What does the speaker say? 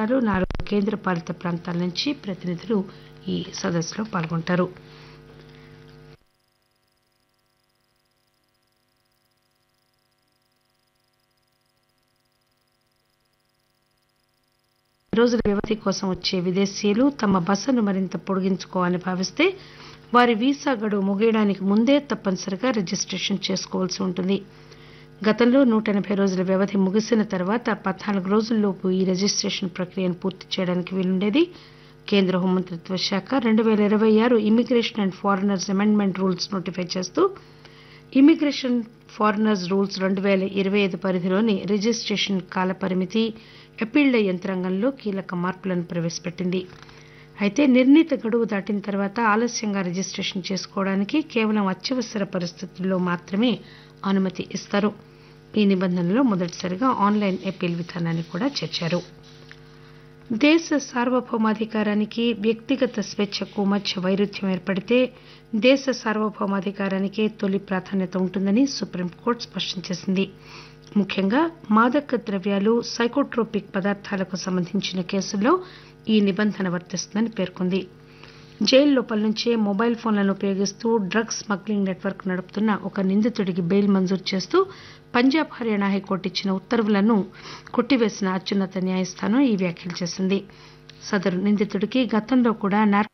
రాష్ట్రాలు నాలుగు కేంద్ర పాలిత ప్రాంతాల నుంచి ప్రతినిధులు ఈ సదస్సులో పాల్గొంటారు రోజుల వ్యవధి కోసం వచ్చే విదేశీయులు తమ బసను మరింత పొడిగించుకోవాలని భావిస్తే వారి వీసా గడువు ముగియడానికి ముందే తప్పనిసరిగా రిజిస్ట్రేషన్ చేసుకోవాల్సి ఉంటుంది గతంలో నూట ఎనబై రోజుల వ్యవధి ముగిసిన తర్వాత పద్నాలుగు రోజుల్లోపు ఈ రిజిస్ట్రేషన్ ప్రక్రియను పూర్తి చేయడానికి వీలుండేది కేంద్ర హోంమంత్రిత్వ శాఖ రెండు పేల ఇరవై ఆరు immigration and foreigners amendment rules notify చేస్తూ ఇమిగ్రేషన్ ఫారినర్స్ రూల్స్ రెండు పేల ఇరవై ఐదు పరిధిలోని రిజిస్ట్రేషన్ కాల పరిమితి అప్పీళ్ల యంత్రాంగంలో కీలక మార్పులను ప్రవేశపెట్టింది అయితే నిర్ణీత గడువు దాటిన తర్వాత ఆలస్యంగా రిజిస్ట్రేషన్ చేసుకోవడానికి కేవలం అత్యవసర పరిస్థితుల్లో మాత్రమే అనుమతి ఇస్తారు ఈ నిబంధనలో మొదటిసారిగా ఆన్లైన్ అప్పీల్ విధానాన్ని కూడా చేర్చారు దేశ సార్వభౌమాధికారానికి వ్యక్తిగత స్వేచ్ఛకు మధ్య వైరుధ్యం ఏర్పడితే దేశ సార్వభౌమాధికారానికే తొలి ప్రాధాన్యత ఉంటుందని సుప్రీంకోర్టు స్పష్టం చేసింది ముఖ్యంగా మాదక ద్రవ్యాలు సైకోట్రోపిక్ పదార్థాలకు సంబంధించిన కేసుల్లో ఈ నిబంధన వర్తిస్తుందని పేర్కొంది జైలు లోపల నుంచే మొబైల్ ఫోన్లను ఉపయోగిస్తూ డ్రగ్స్ స్మగ్లింగ్ నెట్వర్క్ నడుపుతున్న ఒక నిందితుడికి బెయిల్ మంజూరు చేస్తూ పంజాబ్ హర్యానా హైకోర్టు ఇచ్చిన ఉత్తర్వులను కొట్టివేసిన అత్యున్నత న్యాయస్థానం ఈ వ్యాఖ్యలు చేసింది సదరు నిందితుడికి గతంలో కూడా